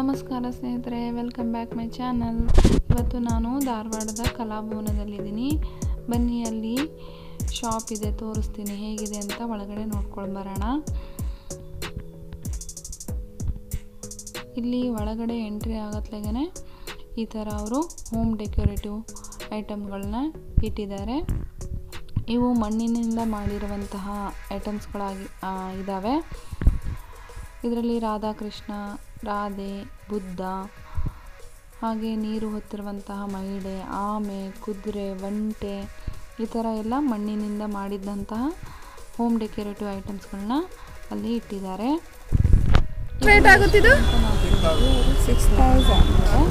ನಮಸ್ಕಾರ ಸ್ನೇಹಿತರೆ welcome back my channel ಇವತ್ತು ನಾನು ಧಾರವಾಡದ ಕಲಾಭವನದಲ್ಲಿದ್ದೀನಿ ಬನ್ನಿ ಅಲ್ಲಿ ಶಾಪ್ ಇದೆ ತೋರಿಸ್ತೀನಿ ಹೇಗಿದೆ ಅಂತ ಒಳಗಡೆ ನೋಡ್ಕೊಂಡು ಬರೋಣ ಇಲ್ಲಿ ಒಳಗಡೆ ಎಂಟ್ರಿ ಆಗತ್ಲಾಗೇ ಈ ಥರ ಅವರು ಹೋಮ್ ಡೆಕೋರೇಟಿವ್ ಐಟಮ್ಗಳನ್ನ ಇಟ್ಟಿದ್ದಾರೆ ಇವು ಮಣ್ಣಿನಿಂದ ಮಾಡಿರುವಂತಹ ಐಟಮ್ಸ್ಗಳಾಗಿ ಇದ್ದಾವೆ ಇದರಲ್ಲಿ ರಾಧಾಕೃಷ್ಣ ರಾಧೆ ಬುದ್ಧ ಹಾಗೆ ನೀರು ಹೊತ್ತಿರುವಂತಹ ಮಹಿಳೆ ಆಮೆ ಕುದುರೆ ಒಂಟೆ ಈ ಥರ ಎಲ್ಲ ಮಣ್ಣಿನಿಂದ ಮಾಡಿದಂತಹ ಹೋಮ್ ಡೆಕೋರೇಟಿವ್ ಐಟಮ್ಸ್ಗಳನ್ನ ಅಲ್ಲಿ ಇಟ್ಟಿದ್ದಾರೆ ರೇಟ್ ಆಗುತ್ತಿದ್ದು ಸಿಕ್ಸ್ ತೌಸಂಡ್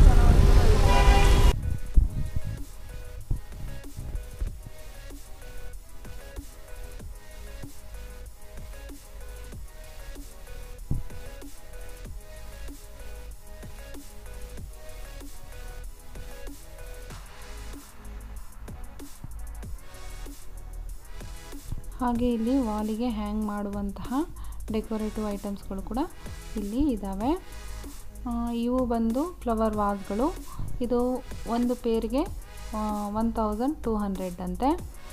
ಹಾಗೆ ಇಲ್ಲಿ ವಾಲಿಗೆ ಹ್ಯಾಂಗ್ ಮಾಡುವಂತಹ ಡೆಕೋರೇಟಿವ್ ಐಟಮ್ಸ್ಗಳು ಕೂಡ ಇಲ್ಲಿ ಇದ್ದಾವೆ ಆ, ಇವು ಬಂದು ಫ್ಲವರ್ ವಾಸ್ಗಳು ಇದು ಒಂದು ಪೇರಿಗೆ ಒನ್ ತೌಸಂಡ್ ಟೂ ಹಂಡ್ರೆಡ್ ಅಂತೆ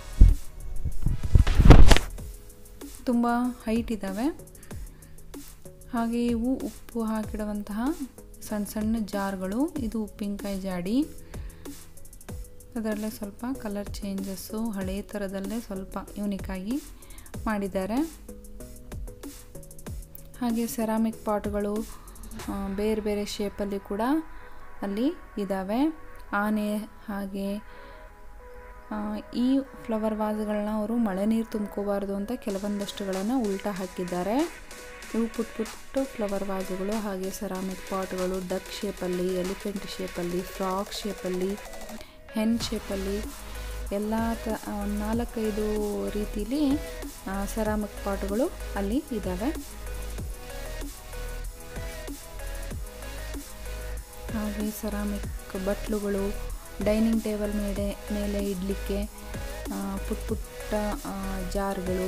ತುಂಬ ಹೈಟ್ ಇದ್ದಾವೆ ಹಾಗೆ ಇವು ಉಪ್ಪು ಹಾಕಿಡುವಂತಹ ಸಣ್ಣ ಸಣ್ಣ ಜಾರ್ಗಳು ಇದು ಉಪ್ಪಿನಕಾಯಿ ಜಾಡಿ ಅದರಲ್ಲೇ ಸ್ವಲ್ಪ ಕಲರ್ ಚೇಂಜಸ್ಸು ಹಳೇ ಥರದಲ್ಲೇ ಸ್ವಲ್ಪ ಯೂನಿಕ್ಕಾಗಿ ಮಾಡಿದ್ದಾರೆ ಹಾಗೆ ಸೆರಾಮಿಕ್ ಪಾಟ್ಗಳು ಆ, ಬೇರೆ ಬೇರೆ ಶೇಪಲ್ಲಿ ಕೂಡ ಅಲ್ಲಿ ಇದ್ದಾವೆ ಆನೆ ಹಾಗೆ ಆ, ಈ ಫ್ಲವರ್ ವಾಸ್ಗಳನ್ನ ಅವರು ಮಳೆ ನೀರು ತುಂಬ್ಕೋಬಾರ್ದು ಅಂತ ಕೆಲವೊಂದಷ್ಟುಗಳನ್ನು ಉಲ್ಟಾ ಹಾಕಿದ್ದಾರೆ ಇವು ಪುಟ್ ಪುಟ್ಟು ಫ್ಲವರ್ ವಾಸ್ಗಳು ಹಾಗೆ ಸೆರಾಮಿಕ್ ಪಾಟ್ಗಳು ಡಕ್ ಶೇಪಲ್ಲಿ ಎಲಿಫೆಂಟ್ ಶೇಪಲ್ಲಿ ಫ್ರಾಕ್ ಶೇಪಲ್ಲಿ ಹೆನ್ ಶೇಪಲ್ಲಿ ಎಲ್ಲ ತ ಒಂದು ನಾಲ್ಕೈದು ರೀತಿಲಿ ಸೆರಾಮಿಕ್ ಪಾಟ್ಗಳು ಅಲ್ಲಿ ಇದ್ದಾವೆ ಹಾಗೆ ಸೆರಾಮಿಕ್ ಬಟ್ಲುಗಳು ಡೈನಿಂಗ್ ಟೇಬಲ್ ಮೇಲೆ ಮೇಲೆ ಇಡಲಿಕ್ಕೆ ಆ, ಪುಟ್ಟ ಪುಟ್ಟ ಆ, ಜಾರ್ಗಳು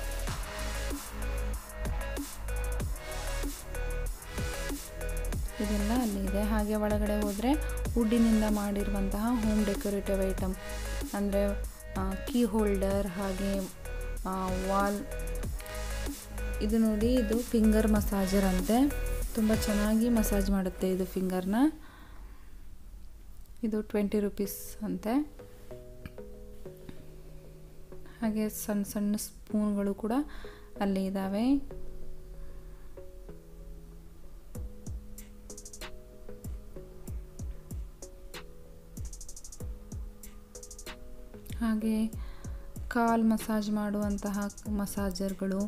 ಇದೆಲ್ಲ ಅಲ್ಲಿದೆ ಹಾಗೆ ಒಳಗಡೆ ಹೋದರೆ ವುಡ್ಡಿನಿಂದ ಮಾಡಿರುವಂತಹ ಹೋಮ್ ಡೆಕೋರೇಟಿವ್ ಐಟಮ್ ಅಂದರೆ ಕೀ ಹೋಲ್ಡರ್ ಹಾಗೆ ವಾಲ್ ಇದು ನೋಡಿ ಇದು ಫಿಂಗರ್ ಮಸಾಜರ್ ಅಂತೆ ತುಂಬ ಚೆನ್ನಾಗಿ ಮಸಾಜ್ ಮಾಡುತ್ತೆ ಇದು ಫಿಂಗರ್ನ ಇದು ಟ್ವೆಂಟಿ ರುಪೀಸ್ ಅಂತೆ ಹಾಗೆ ಸಣ್ಣ ಸಣ್ಣ ಸ್ಪೂನ್ಗಳು ಕೂಡ ಅಲ್ಲಿ ಇದ್ದಾವೆ ಹಾಗೆ ಕಾಲ್ ಮಸಾಜ್ ಮಾಡುವಂತಹ ಮಸಾಜರ್ಗಳು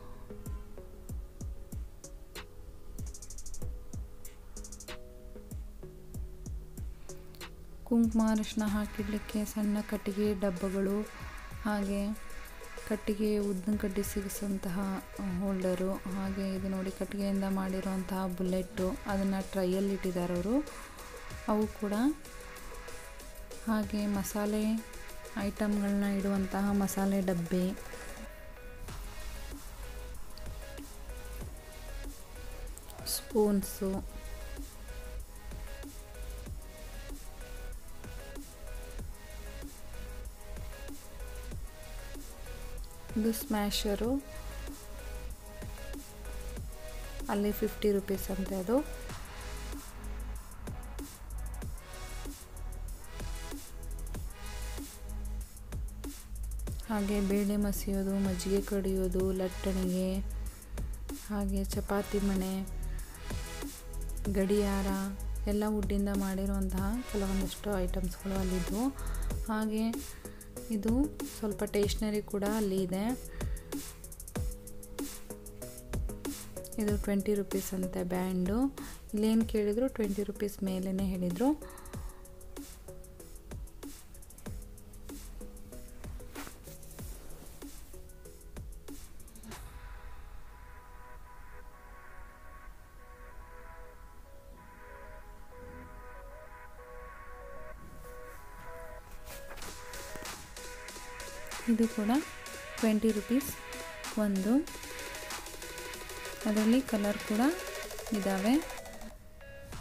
ಕುಂಕುಮ ಅರಿಶಿನ ಹಾಕಿಡಲಿಕ್ಕೆ ಸಣ್ಣ ಕಟ್ಟಿಗೆ ಡಬ್ಬಗಳು ಹಾಗೆ ಕಟ್ಟಿಗೆ ಉದ್ದಿನ ಕಡ್ಡಿ ಸಿಗಿಸುವಂತಹ ಹೋಲ್ಡರು ಹಾಗೆ ಇದು ನೋಡಿ ಕಟ್ಟಿಗೆಯಿಂದ ಮಾಡಿರುವಂತಹ ಬುಲೆಟ್ಟು ಅದನ್ನು ಟ್ರೈಯಲ್ಲಿ ಇಟ್ಟಿದ್ದಾರೆ ಅವರು ಅವು ಕೂಡ ಹಾಗೆ ಮಸಾಲೆ ಐಟಮ್ಗಳನ್ನ ಇಡುವಂತಹ ಮಸಾಲೆ ಡಬ್ಬೆ ಸ್ಪೂನ್ಸು ಇದು ಸ್ಮ್ಯಾಶರು ಅಲ್ಲಿ ಫಿಫ್ಟಿ ರುಪೀಸ್ ಅಂತೆ ಅದು ಹಾಗೆ ಬೇಳೆ ಮಸಿಯೋದು ಮಜ್ಜಿಗೆ ಕಡಿಯೋದು ಲಟ್ಟಣಿಗೆ ಹಾಗೆ ಚಪಾತಿ ಮಣೆ ಗಡಿಯಾರ ಎಲ್ಲ ವುಡ್ಡಿಂದ ಮಾಡಿರುವಂತಹ ಕೆಲವೊಂದಷ್ಟು ಐಟಮ್ಸ್ಗಳು ಅಲ್ಲಿದ್ದವು ಹಾಗೆ ಇದು ಸ್ವಲ್ಪ ಟೇಷ್ನರಿ ಕೂಡ ಅಲ್ಲಿ ಇದೆ ಇದು ಟ್ವೆಂಟಿ ರುಪೀಸ್ ಅಂತೆ ಬ್ಯಾಂಡು ಇಲ್ಲೇನು ಕೇಳಿದ್ರು ಟ್ವೆಂಟಿ ರುಪೀಸ್ ಮೇಲೇ ಹೇಳಿದರು ಇದು ಕೂಡ ಟ್ವೆಂಟಿ ರುಪೀಸ್ ಒಂದು ಅದರಲ್ಲಿ ಕಲರ್ ಕೂಡ ಇದ್ದಾವೆ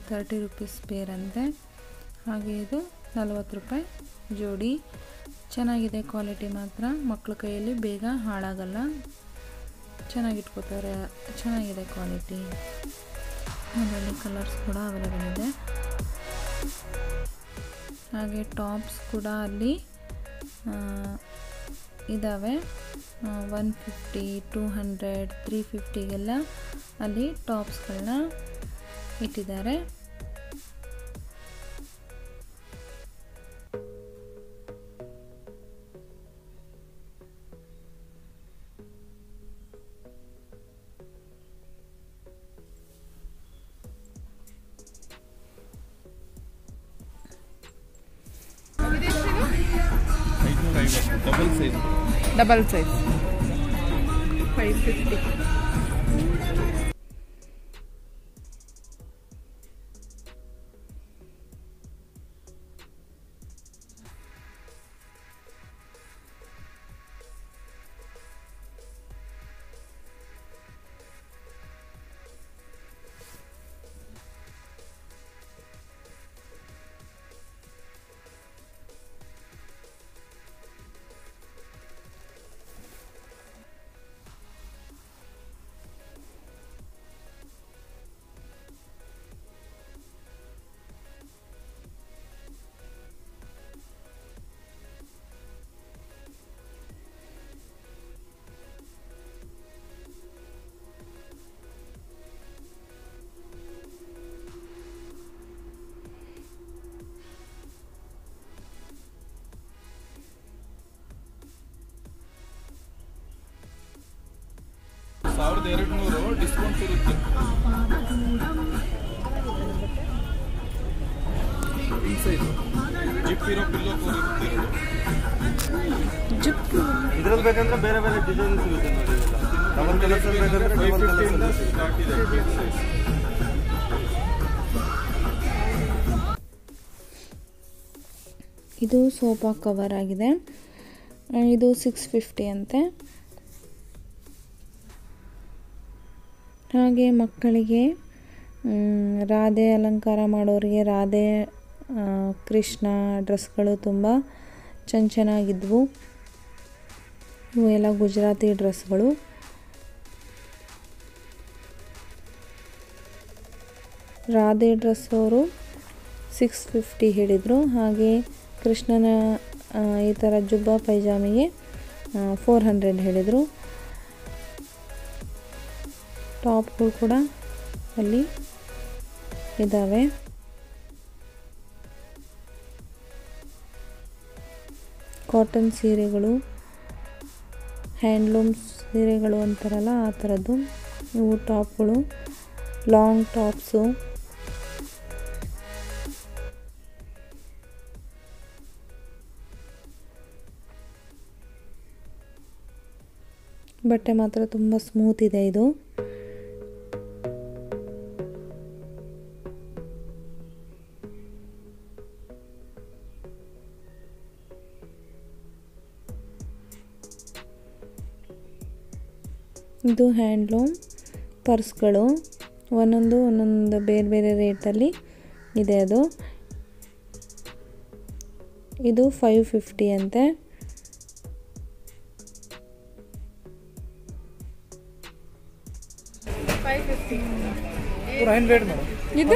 ತರ್ಟಿ ರುಪೀಸ್ ಪೇರ್ ಅಂತೆ ಹಾಗೆ ಇದು ನಲವತ್ತು ರೂಪಾಯಿ ಜೋಡಿ ಚೆನ್ನಾಗಿದೆ ಕ್ವಾಲಿಟಿ ಮಾತ್ರ ಮಕ್ಕಳ ಕೈಯಲ್ಲಿ ಬೇಗ ಹಾಳಾಗಲ್ಲ ಚೆನ್ನಾಗಿಟ್ಕೋತಾರೆ ಚೆನ್ನಾಗಿದೆ ಕ್ವಾಲಿಟಿ ಅದರಲ್ಲಿ ಕಲರ್ಸ್ ಕೂಡ ಅವೈಲೇಬಲ್ ಇದೆ ಹಾಗೆ ಟಾಪ್ಸ್ ಕೂಡ ಅಲ್ಲಿ ಇದ್ದಾವೆ one fifty two hundred three ಫಿಫ್ಟಿಗೆಲ್ಲ ಅಲ್ಲಿ ಟಾಪ್ಸ್ಗಳನ್ನ ಇಟ್ಟಿದ್ದಾರೆ ಐದುನೂರ ಐವತ್ತು double size double size five fifty ಸಾವಿರದ ಎರಡು ನೂರು ಡಿಸ್ಕೌಂಟ್ ಇರುತ್ತೆ ಸೈಜ್ ಜಿಪ್ ಇರೋ ಪಿಲ್ಲೋ ಕವರ್ ಇರುತ್ತೆ ಎರಡು ಜಿಪ್ ಇದ್ರಲ್ಲಿ ಬೇಕಂದ್ರೆ ಬೇರೆ ಬೇರೆ ಡಿಸೈನ್ ಸಿಗುತ್ತೆ ನೋಡಿ ಇವೆಲ್ಲ ಡಬಲ್ ಕಲರ್ಸ್ ಬೇಕಂದ್ರೆ ಫೈವ್ ಡಬಲ್ ಫಿಫ್ಟಿಯಿಂದ ಕಲರ್ಸ್ ಸ್ಟಾರ್ಟ್ ಇದೆ ಬಿಗ್ ಸೈಜ್ ಇದು ಸೋಫಾ ಕವರ್ ಆಗಿದೆ ಆ, ಇದು ಸಿಕ್ಸ್ ಫಿಫ್ಟಿ ಅಂತೆ ಹಾಗೆ ಮಕ್ಕಳಿಗೆ ಮ್, ರಾಧೆ ಅಲಂಕಾರ ಮಾಡೋರಿಗೆ ರಾಧೆ ಆ, ಕೃಷ್ಣ ಡ್ರೆಸ್ಗಳು ತುಂಬ ಚೆನ್ನ ಚೆನ್ನಾಗಿದ್ವು ಇವು ಎಲ್ಲ ಗುಜರಾತಿ ಡ್ರೆಸ್ಗಳು ರಾಧೆ ಡ್ರೆಸ್ ಅವರು ಸಿಕ್ಸ್ ಫಿಫ್ಟಿ ಹೇಳಿದರು ಹಾಗೆ ಕೃಷ್ಣನ ಆ, ಈ ಥರ ಜುಬ್ಬ ಪೈಜಾಮಿಗೆ ಫೋರ್ ಹಂಡ್ರೆಡ್ ಹೇಳಿದರು ಟಾಪ್ಗಳು ಕೂಡ ಅಲ್ಲಿ ಇದ್ದಾವೆ ಕಾಟನ್ ಸೀರೆಗಳು ಹ್ಯಾಂಡ್ಲೂಮ್ ಸೀರೆಗಳು ಅಂತಾರಲ್ಲ ಆ ಥರದ್ದು ಇವು ಟಾಪ್ಗಳು ಲಾಂಗ್ ಟಾಪ್ಸು ಬಟ್ಟೆ ಮಾತ್ರ ತುಂಬ ಸ್ಮೂತ್ ಇದೆ ಇದು ಇದು ಹ್ಯಾಂಡ್ಲೂಮ್ ಪರ್ಸ್ಗಳು ಒಂದೊಂದು ಒಂದೊಂದು ಬೇರೆ ಬೇರೆ ರೇಟಲ್ಲಿ ಇದೆ ಅದು ಇದು ಫೈವ್ ಫಿಫ್ಟಿ ಅಂತೆ ಇದು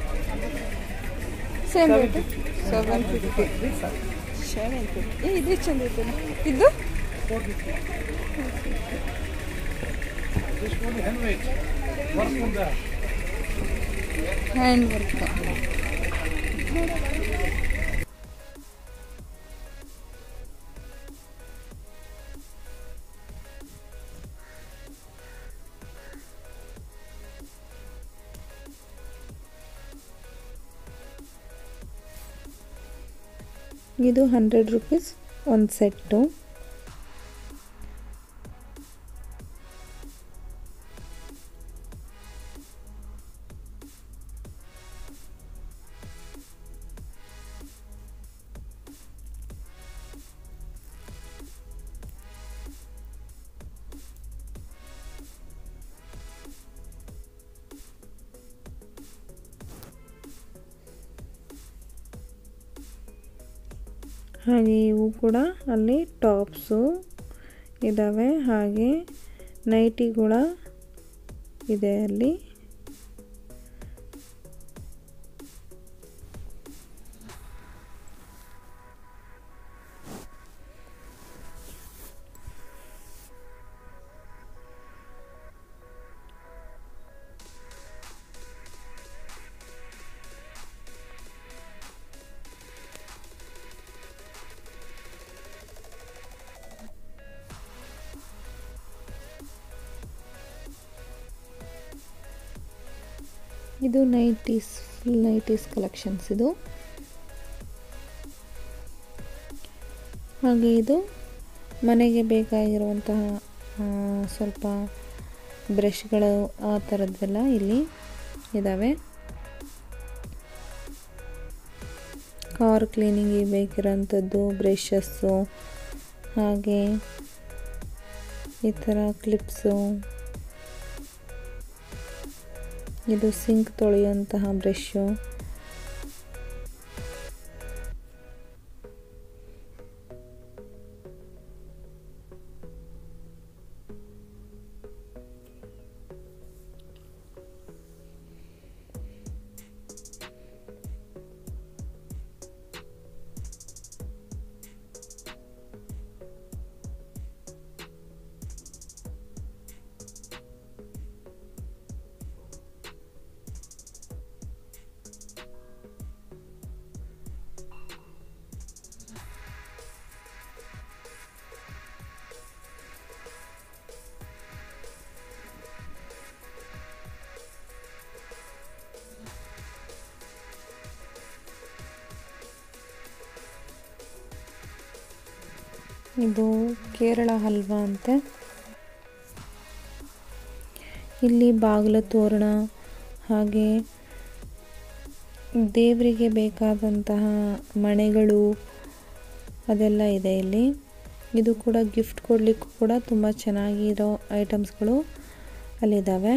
same rate seven fifty seven fifty ಇದು ಚಂದ ಐತೆ ಇದು ಹ್ಯಾಂಡ್ ವರ್ಕ್ ಇದು ಹಂಡ್ರೆಡ್ ರುಪೀಸ್ ಒಂದು ಸೆಟ್ಟು ಹಾಗೆ ಇವು ಕೂಡ ಅಲ್ಲಿ ಟಾಪ್ಸು ಇದ್ದಾವೆ ಹಾಗೆ ನೈಟಿ ಕೂಡ ಇದೆ ಅಲ್ಲಿ ಇದು ನೈಟೀಸ್ ಫುಲ್ ನೈಟೀಸ್ ಕಲೆಕ್ಷನ್ಸ್ ಇದು ಹಾಗೆ ಇದು ಮನೆಗೆ ಬೇಕಾಗಿರುವಂತಹ ಆ, ಸ್ವಲ್ಪ ಬ್ರಷ್ಗಳು ಆ ಥರದ್ದೆಲ್ಲ ಇಲ್ಲಿ ಇದ್ದಾವೆ ಕಾರ್ ಕ್ಲೀನಿಂಗಿಗೆ ಬೇಕಿರೋಂಥದ್ದು ಬ್ರಷಸ್ಸು ಹಾಗೆ ಈ ಥರ ಕ್ಲಿಪ್ಸು ಇದು ಸಿಂಕ್ ತೊಳೆಯುವಂತಹ ಬ್ರಷು ಇದು ಕೇರಳ ಹಲ್ವಾ ಅಂತೆ ಇಲ್ಲಿ ಬಾಗಿಲ ತೋರಣ ಹಾಗೆ ದೇವರಿಗೆ ಬೇಕಾದಂತಹ ಮಣೆಗಳು ಅದೆಲ್ಲ ಇದೆ ಇಲ್ಲಿ ಇದು ಕೂಡ ಗಿಫ್ಟ್ ಕೊಡಲಿಕ್ಕೂ ಕೂಡ ತುಂಬ ಚೆನ್ನಾಗಿರೋ ಐಟಮ್ಸ್ಗಳು ಅಲ್ಲಿದ್ದಾವೆ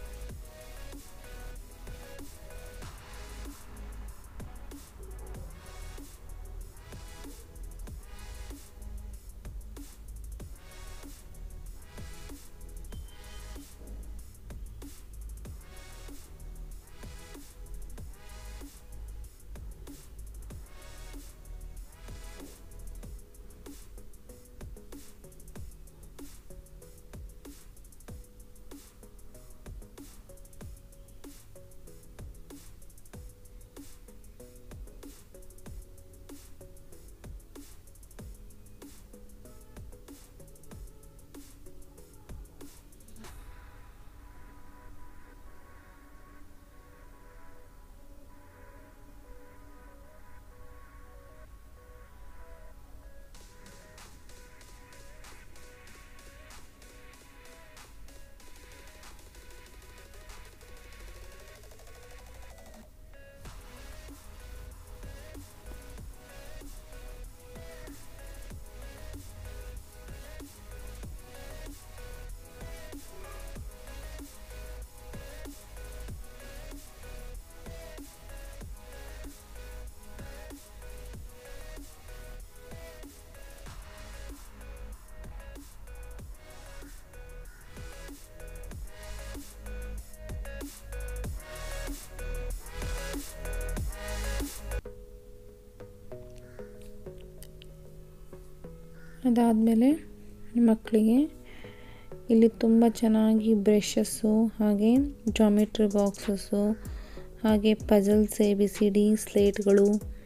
ಅದಾದಮೇಲೆ ಮಕ್ಕಳಿಗೆ ಇಲ್ಲಿ ತುಂಬ ಚೆನ್ನಾಗಿ ಬ್ರಷಸ್ಸು ಹಾಗೆ ಜಾಮಿಟ್ರಿ ಬಾಕ್ಸಸ್ಸು ಹಾಗೆ puzzles A B C D ಸ್ಲೇಟ್ಗಳು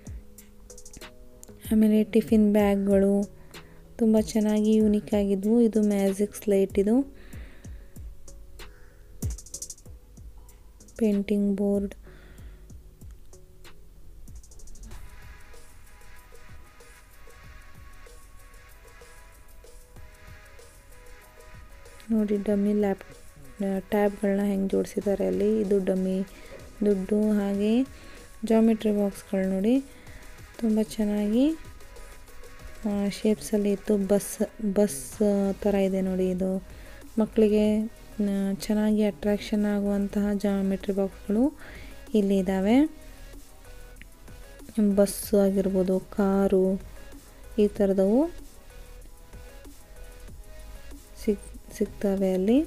ಆಮೇಲೆ ಟಿಫಿನ್ ಬ್ಯಾಗ್ಗಳು ತುಂಬ ಚೆನ್ನಾಗಿ ಯೂನಿಕ್ ಆಗಿದ್ವು ಇದು ಮ್ಯಾಜಿಕ್ ಸ್ಲೇಟ್ ಇದು ಪೇಂಟಿಂಗ್ ಬೋರ್ಡ್ ನೋಡಿ ಡಮ್ಮಿ ಲ್ಯಾಪ್ ಟ್ಯಾಬ್ಗಳನ್ನ ಹೆಂಗೆ ಜೋಡಿಸಿದ್ದಾರೆ ಅಲ್ಲಿ ಇದು ಡಮ್ಮಿ ದುಡ್ಡು ಹಾಗೆ ಜಾಮಿಟ್ರಿ ಬಾಕ್ಸ್ಗಳು ನೋಡಿ ತುಂಬ ಚೆನ್ನಾಗಿ ಶೇಪ್ಸಲ್ಲಿ ಇತ್ತು ಬಸ್ ಬಸ್ ಥರ ಇದೆ ನೋಡಿ ಇದು ಮಕ್ಕಳಿಗೆ ಚೆನ್ನಾಗಿ ಅಟ್ರಾಕ್ಷನ್ ಆಗುವಂತಹ ಜಾಮಿಟ್ರಿ ಬಾಕ್ಸ್ಗಳು ಇಲ್ಲಿ ಇದ್ದಾವೆ ಬಸ್ಸು ಆಗಿರ್ಬೋದು ಕಾರು ಈ ಥರದವು ಸಿಗ್ ಸಿಗ್ತವೆ ಅಲ್ಲಿ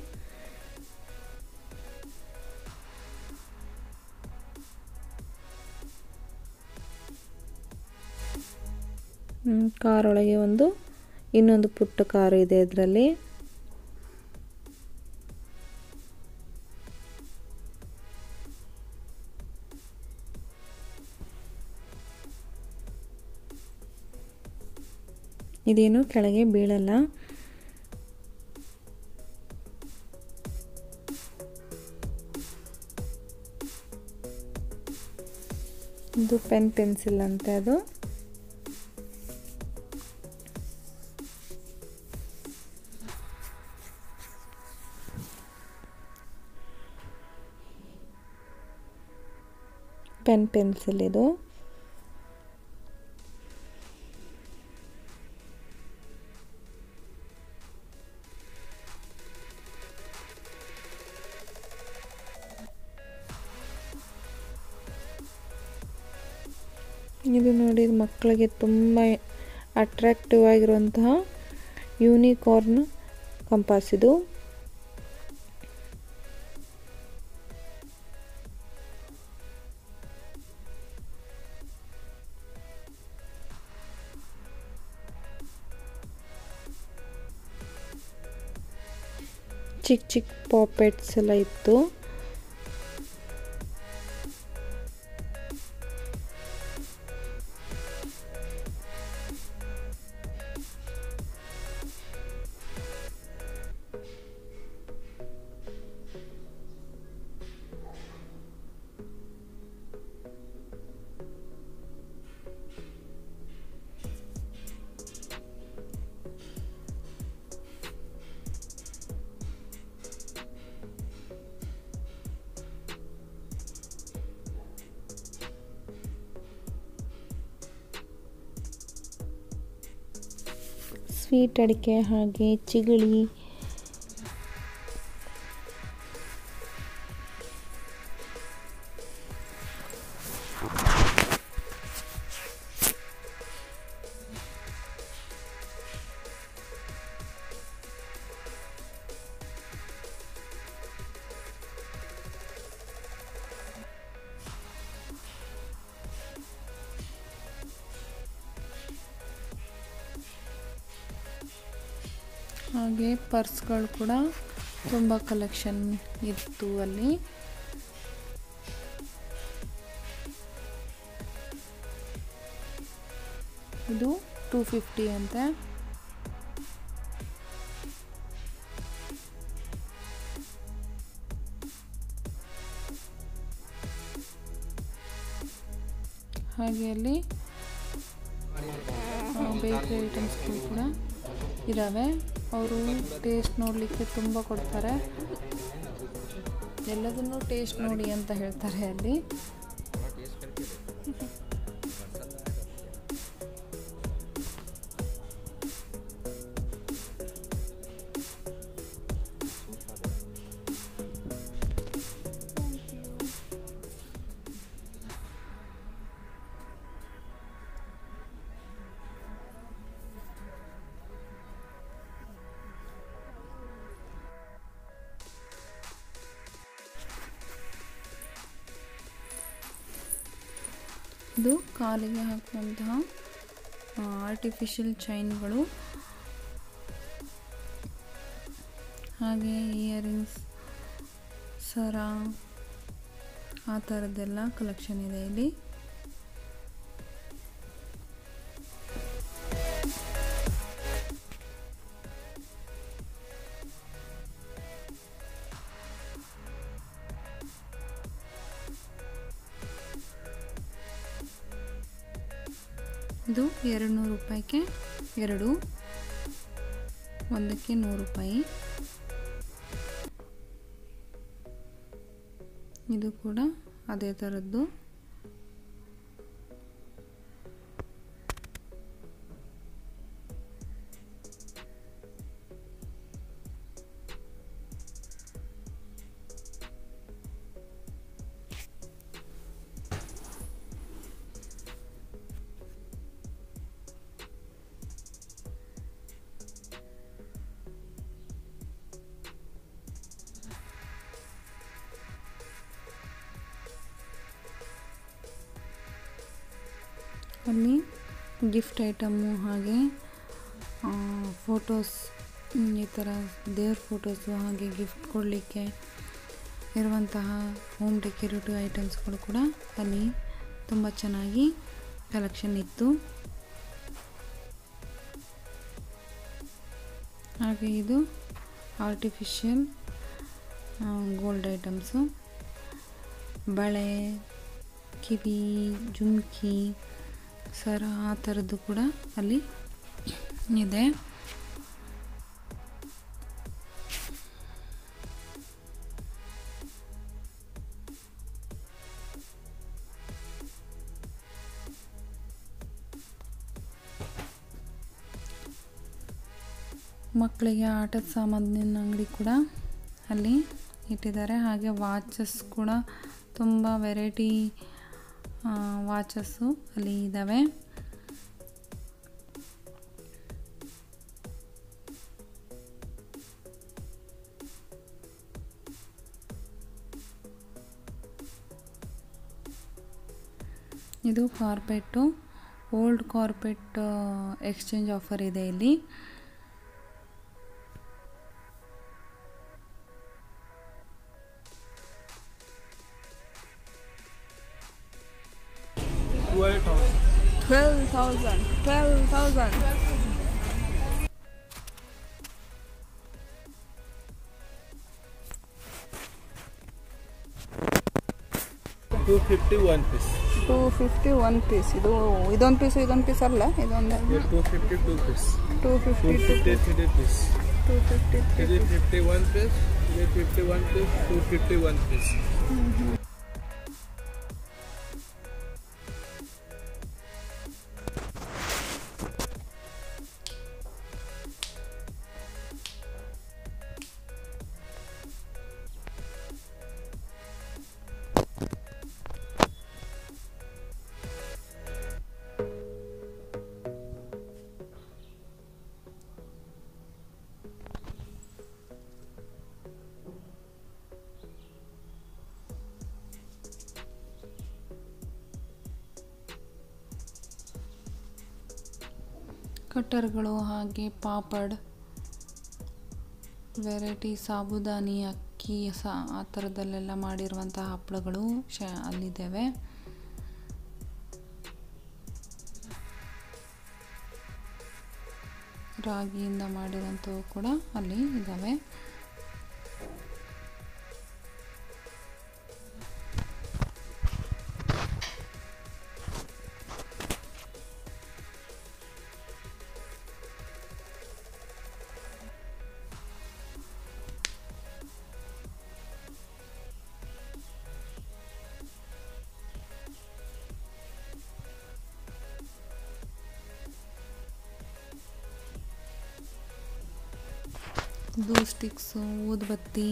ಕಾರ್ ಒಳಗೆ ಒಂದು ಇನ್ನೊಂದು ಪುಟ್ಟ ಕಾರು ಇದೆ ಇದರಲ್ಲಿ ಇದೇನು ಕೆಳಗೆ ಬೀಳಲ್ಲ ಇದು ಪೆನ್ ಪೆನ್ಸಿಲ್ ಅಂತೆ ಅದು ಪೆನ್ ಪೆನ್ಸಿಲ್ ಇದು ಇದು ನೋಡಿ ಇದು ಮಕ್ಕಳಿಗೆ ತುಂಬ ಅಟ್ರಾಕ್ಟಿವ್ ಆಗಿರುವಂತಹ ಯೂನಿಕಾರ್ನ್ ಕಂಪಾಸ್ ಇದು ಚಿಕ್ಕ ಚಿಕ್ಕ ಪಾಪೆಟ್ಸ್ ಎಲ್ಲ ಇತ್ತು ಸ್ವೀಟ್ ಅಡಿಕೆ ಹಾಗೆ ಚಿಗಳಿ ಹಾಗೆ ಪರ್ಸ್ಗಳು ಕೂಡ ತುಂಬ ಕಲೆಕ್ಷನ್ ಇತ್ತು ಅಲ್ಲಿ ಇದು ಟೂ ಫಿಫ್ಟಿ ಅಂತೆ ಹಾಗೆ ಅಲ್ಲಿ ಬೇಕರಿ ಐಟಮ್ಸ್ಗಳು ಕೂಡ ಇದ್ದಾವೆ ಅವರು ಟೇಸ್ಟ್ ನೋಡಲಿಕ್ಕೆ ತುಂಬ ಕೊಡ್ತಾರೆ ಎಲ್ಲದನ್ನೂ ಟೇಸ್ಟ್ ನೋಡಿ ಅಂತ ಹೇಳ್ತಾರೆ ಅಲ್ಲಿ ಇದು ಕಾಲಿಗೆ ಹಾಕುವಂತಹ ಆರ್ಟಿಫಿಷಿಯಲ್ ಚೈನ್ಗಳು ಹಾಗೆ ಇಯರಿಂಗ್ಸ್ ಸರ ಆ ಥರದ್ದೆಲ್ಲ ಕಲೆಕ್ಷನ್ ಇದೆ ಇಲ್ಲಿ ಇದು ಎರಡು ನೂರು ರೂಪಾಯಿಗೆ ಎರಡು ಒಂದಕ್ಕೆ ನೂರು ರೂಪಾಯಿ ಇದು ಕೂಡ ಅದೇ ಥರದ್ದು ಅಲ್ಲಿ ಗಿಫ್ಟ್ ಐಟಮ್ಮು ಹಾಗೆ ಫೋಟೋಸ್ ಈ ಥರ ದೇವ್ರ ಫೋಟೋಸು ಹಾಗೆ ಗಿಫ್ಟ್ ಕೊಡಲಿಕ್ಕೆ ಇರುವಂತಹ ಹೋಮ್ ಡೆಕೋರೇಟಿವ್ ಐಟಮ್ಸ್ಗಳು ಕೂಡ ಅಲ್ಲಿ ತುಂಬ ಚೆನ್ನಾಗಿ ಕಲೆಕ್ಷನ್ ಇತ್ತು ಹಾಗೆ ಇದು ಆರ್ಟಿಫಿಷಿಯಲ್ ಗೋಲ್ಡ್ ಐಟಮ್ಸು ಬಳೆ ಕಿವಿ ಜುಮ್ಕಿ ಸರ ಆ ಥರದ್ದು ಕೂಡ ಅಲ್ಲಿ ಇದೆ ಮಕ್ಕಳಿಗೆ ಆಟದ ಸಾಮಾನಿನ ಅಂಗಡಿ ಕೂಡ ಅಲ್ಲಿ ಇಟ್ಟಿದ್ದಾರೆ ಹಾಗೆ ವಾಚಸ್ ಕೂಡ ತುಂಬ ವೆರೈಟಿ ವಾಚಸ್ಸು ಅಲ್ಲಿ ಇದ್ದಾವೆ ಇದು carpet old carpet exchange offer ಇದೆ ಇಲ್ಲಿ twelve thousand twelve thousand two fifty one piece two fifty one piece ಇದು ಇದೊಂದು ಪೀಸು ಇದೊಂದು ಪೀಸ್ ಅಲ್ಲ ಇದೊಂದು two fifty two piece two two fifty fifty three piece two fifty ಇದು fifty one piece ಇದು fifty one piece two fifty one piece ಕಟ್ಟರ್ಗಳು ಹಾಗೆ papad variety ಸಾಬುದಾನಿ ಅಕ್ಕಿ ಸಾ ಆ ಥರದಲ್ಲೆಲ್ಲ ಮಾಡಿರುವಂತಹ ಹಪ್ಪಳಗಳು ಶ ಅಲ್ಲಿದ್ದಾವೆ ರಾಗಿಯಿಂದ ಮಾಡಿರೋಂಥವು ಕೂಡ ಅಲ್ಲಿ ಇದ್ದಾವೆ ಇದು ಸ್ಟಿಕ್ಸು ಊದುಬತ್ತಿ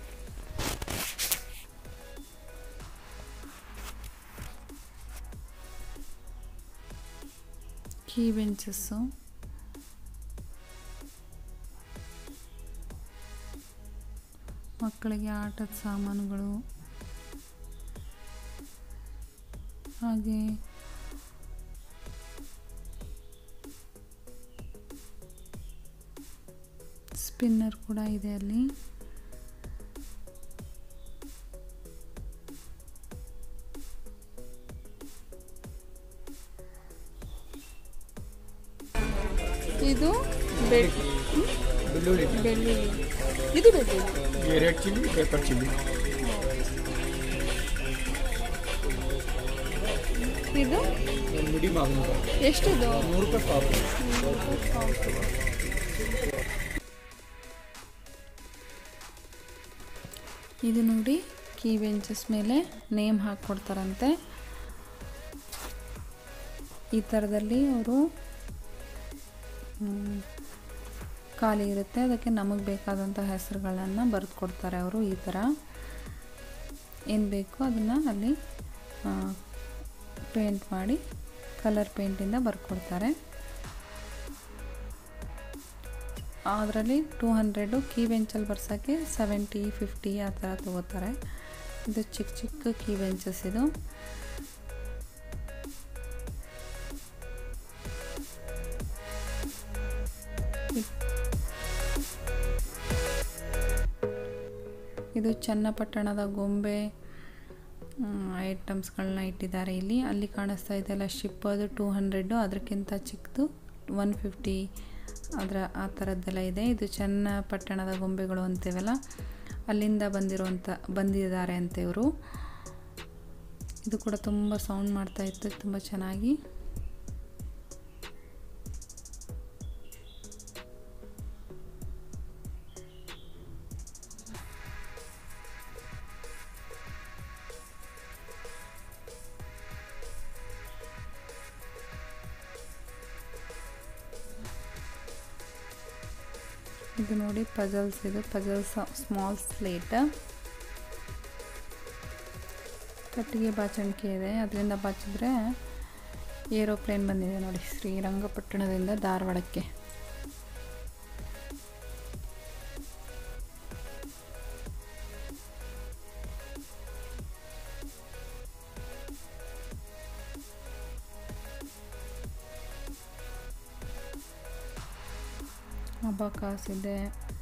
ಕೀ ಬೆಂಚಸ್ಸು ಮಕ್ಕಳಿಗೆ ಆಟದ ಸಾಮಾನುಗಳು ಹಾಗೆ ಸ್ಪಿನ್ನರ್ ಕೂಡ ಇದೆ ಅಲ್ಲಿ ಇದು ಬೆಡ್ ಬೆಳ್ಳುಳ್ಳಿ ಬೆಳ್ಳುಳ್ಳಿ ಇದು ಬೆಳ್ಳುಳ್ಳಿ ರೆಡ್ ಚಿಲ್ಲಿ ಪೇಪರ್ ಚಿಲ್ಲಿ ಇದು ಮುಡಿ ಮಾವಿನ ಎಷ್ಟಿದು ನೂರು ರೂಪಾಯಿ ಪಾವು ಇದು ನೋಡಿ ಕೀ ಬೆಂಚಸ್ ಮೇಲೆ ನೇಮ್ ಹಾಕ್ಕೊಡ್ತಾರಂತೆ ಈ ಥರದಲ್ಲಿ ಅವರು ಖಾಲಿ ಇರುತ್ತೆ ಅದಕ್ಕೆ ನಮಗೆ ಬೇಕಾದಂಥ ಹೆಸರುಗಳನ್ನು ಬರೆದು ಕೊಡ್ತಾರೆ ಅವರು ಈ ಥರ ಏನು ಬೇಕೋ ಅದನ್ನು ಅಲ್ಲಿ ಪೇಂಟ್ ಮಾಡಿ ಕಲರ್ ಪೇಂಟಿಂದ ಬರ್ಕೊಡ್ತಾರೆ ಅದರಲ್ಲಿ ಟೂ ಹಂಡ್ರೆಡು ಕೀ ಬೆಂಚಲ್ಲಿ ಬರ್ಸೋಕ್ಕೆ ಸೆವೆಂಟಿ ಫಿಫ್ಟಿ ಆ ಥರ ತೊಗೋತಾರೆ ಇದು ಚಿಕ್ಕ ಚಿಕ್ಕ ಕೀ ಬೆಂಚಸ್ ಇದು ಇದು ಚನ್ನಪಟ್ಟಣದ ಗೊಂಬೆ ಐಟಮ್ಸ್ಗಳನ್ನ ಇಟ್ಟಿದ್ದಾರೆ ಇಲ್ಲಿ ಅಲ್ಲಿ ಕಾಣಿಸ್ತಾ ಇದೆಯಲ್ಲ ಶಿಪ್ ಅದು ಟೂ ಹಂಡ್ರೆಡ್ಡು ಅದಕ್ಕಿಂತ ಚಿಕ್ಕದು ಒನ್ ಫಿಫ್ಟಿ ಅದರ ಆ ಥರದ್ದೆಲ್ಲ ಇದೆ ಇದು ಚನ್ನಪಟ್ಟಣದ ಗೊಂಬೆಗಳು ಅಂತೀವಲ್ಲ ಅಲ್ಲಿಂದ ಬಂದಿರುವಂಥ ಬಂದಿದ್ದಾರೆ ಅಂತ ಇವರು ಇದು ಕೂಡ ತುಂಬ ಸೌಂಡ್ ಮಾಡ್ತಾ ಇತ್ತು ತುಂಬ ಚೆನ್ನಾಗಿ ಇದು ನೋಡಿ ಪಜಲ್ಸ್ ಇದು ಪಜಲ್ಸ್ ಸ್ಮಾಲ್ ಸ್ಲೇಟ್ ಕಟ್ಟಿಗೆ ಬಾಚಣಿಕೆ ಇದೆ ಅದರಿಂದ ಬಾಚಿದ್ರೆ ಏರೋಪ್ಲೇನ್ ಬಂದಿದೆ ನೋಡಿ ಶ್ರೀರಂಗಪಟ್ಟಣದಿಂದ ಧಾರವಾಡಕ್ಕೆ ಅಬಕಾಸ್ ಇದೆ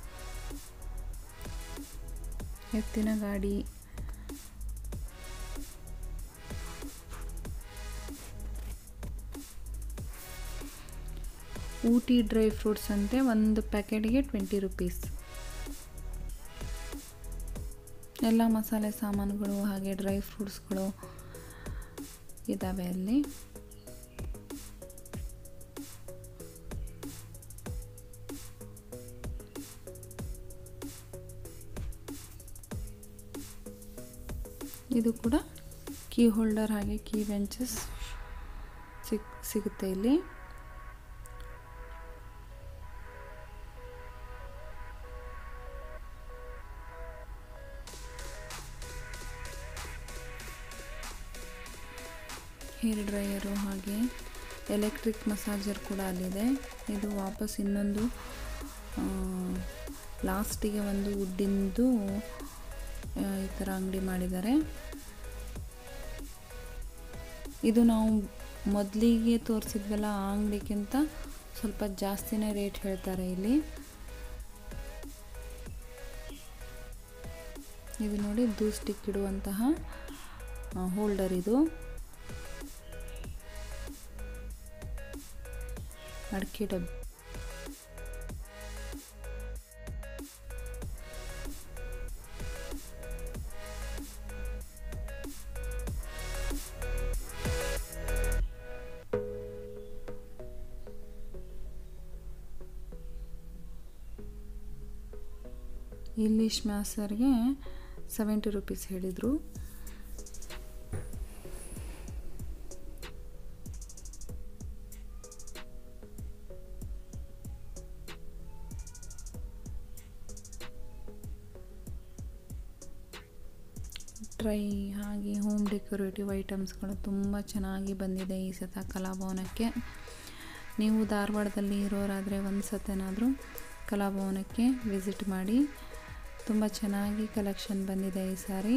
ಎತ್ತಿನ ಗಾಡಿ ಊಟಿ ಡ್ರೈ ಫ್ರೂಟ್ಸ್ ಅಂತೆ ಒಂದು ಪ್ಯಾಕೆಟ್ಗೆ ಟ್ವೆಂಟಿ ರುಪೀಸ್ ಎಲ್ಲ ಮಸಾಲೆ ಸಾಮಾನುಗಳು ಹಾಗೆ ಡ್ರೈ ಫ್ರೂಟ್ಸ್ಗಳು ಇದ್ದಾವೆ ಅಲ್ಲಿ ಇದು ಕೂಡ ಕೀ ಹೋಲ್ಡರ್ ಹಾಗೆ ಕೀ ಬೆಂಚಸ್ ಸಿಗ್ ಸಿಗುತ್ತೆ ಇಲ್ಲಿ ಹೇರ್ ಡ್ರೈಯರು ಹಾಗೆ ಎಲೆಕ್ಟ್ರಿಕ್ ಮಸಾಜರ್ ಕೂಡ ಅಲ್ಲಿದೆ ಇದು ವಾಪಸ್ ಇನ್ನೊಂದು ಲಾಸ್ಟಿಗೆ ಒಂದು ವುಡ್ಡಿಂದು ಆ, ಈ ಥರ ಅಂಗಡಿ ಮಾಡಿದ್ದಾರೆ ಇದು ನಾವು ಮೊದಲಿಗೆ ತೋರಿಸಿದ್ವಲ್ಲ ಆ ಅಂಗಡಿಗಿಂತ ಸ್ವಲ್ಪ ಜಾಸ್ತಿನೇ ರೇಟ್ ಹೇಳ್ತಾರೆ ಇಲ್ಲಿ ಇದು ನೋಡಿ ದೂ ಸ್ಟಿಕ್ ಇಡುವಂತಹ ಹೋಲ್ಡರ್ ಇದು ಅಡಿಕೆ ಡಬ್ಬಿ ಇಂಗ್ಲೀಷ್ ಮ್ಯಾಸರ್ಗೆ ಸೆವೆಂಟಿ ರುಪೀಸ್ ಹೇಳಿದರು ಟ್ರೈ ಹಾಗೆ ಹೋಮ್ ಡೆಕೋರೇಟಿವ್ ಐಟಮ್ಸ್ಗಳು ತುಂಬ ಚೆನ್ನಾಗಿ ಬಂದಿದೆ ಈ ಸತ ಕಲಾಭವನಕ್ಕೆ ನೀವು ಧಾರವಾಡದಲ್ಲಿ ಇರೋರಾದರೆ ಒಂದು ಸತೇನಾದರೂ ಕಲಾಭವನಕ್ಕೆ ವಿಸಿಟ್ ಮಾಡಿ ತುಂಬ ಚೆನ್ನಾಗಿ ಕಲೆಕ್ಷನ್ ಬಂದಿದೆ ಈ ಸಾರಿ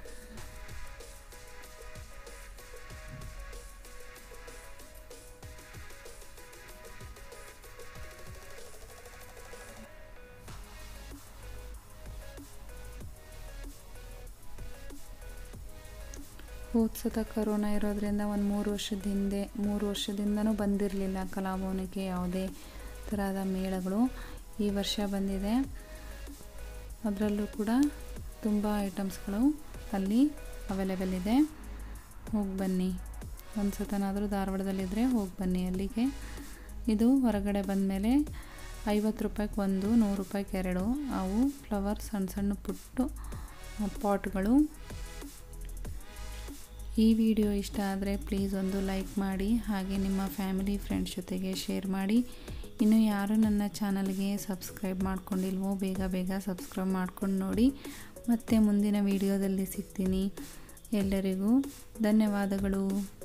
ಹೋದ ಸತ ಕರೋನಾ ಇರೋದ್ರಿಂದ ಒಂದು ಮೂರು ವರ್ಷದ ಹಿಂದೆ ಮೂರು ವರ್ಷದಿಂದನೂ ಬಂದಿರಲಿಲ್ಲ ಕಲಾಭವನಕ್ಕೆ ಯಾವುದೇ ಥರದ ಮೇಳಗಳು ಈ ವರ್ಷ ಬಂದಿದೆ ಅದರಲ್ಲೂ ಕೂಡ ತುಂಬ ಐಟಮ್ಸ್ಗಳು ಅಲ್ಲಿ ಅವೈಲೇಬಲ್ ಇದೆ ಹೋಗಿ ಬನ್ನಿ ಒಂದು ಸತನಾದರೂ ಧಾರವಾಡದಲ್ಲಿದ್ದರೆ ಹೋಗಿ ಬನ್ನಿ ಅಲ್ಲಿಗೆ ಇದು ಹೊರಗಡೆ ಬಂದಮೇಲೆ ಐವತ್ತು ರೂಪಾಯಿಗೆ ಒಂದು ನೂರು ರೂಪಾಯಿಗೆ ಎರಡು ಅವು ಫ್ಲವರ್ ಸಣ್ಣ ಸಣ್ಣ ಪುಟ್ಟು ಪಾಟ್ಗಳು ಈ ವಿಡಿಯೋ ಇಷ್ಟ ಆದರೆ ಪ್ಲೀಸ್ ಒಂದು ಲೈಕ್ ಮಾಡಿ ಹಾಗೆ ನಿಮ್ಮ ಫ್ಯಾಮಿಲಿ ಫ್ರೆಂಡ್ಸ್ ಜೊತೆಗೆ ಶೇರ್ ಮಾಡಿ ಇನ್ನು ಯಾರು ನನ್ನ ಚಾನಲ್ಗೆ ಸಬ್ಸ್ಕ್ರೈಬ್ ಮಾಡ್ಕೊಂಡಿಲ್ವೋ ಬೇಗ ಬೇಗ ಸಬ್ಸ್ಕ್ರೈಬ್ ಮಾಡ್ಕೊಂಡು ನೋಡಿ ಮತ್ತೆ ಮುಂದಿನ ವಿಡಿಯೋದಲ್ಲಿ ಸಿಗ್ತೀನಿ ಎಲ್ಲರಿಗೂ ಧನ್ಯವಾದಗಳು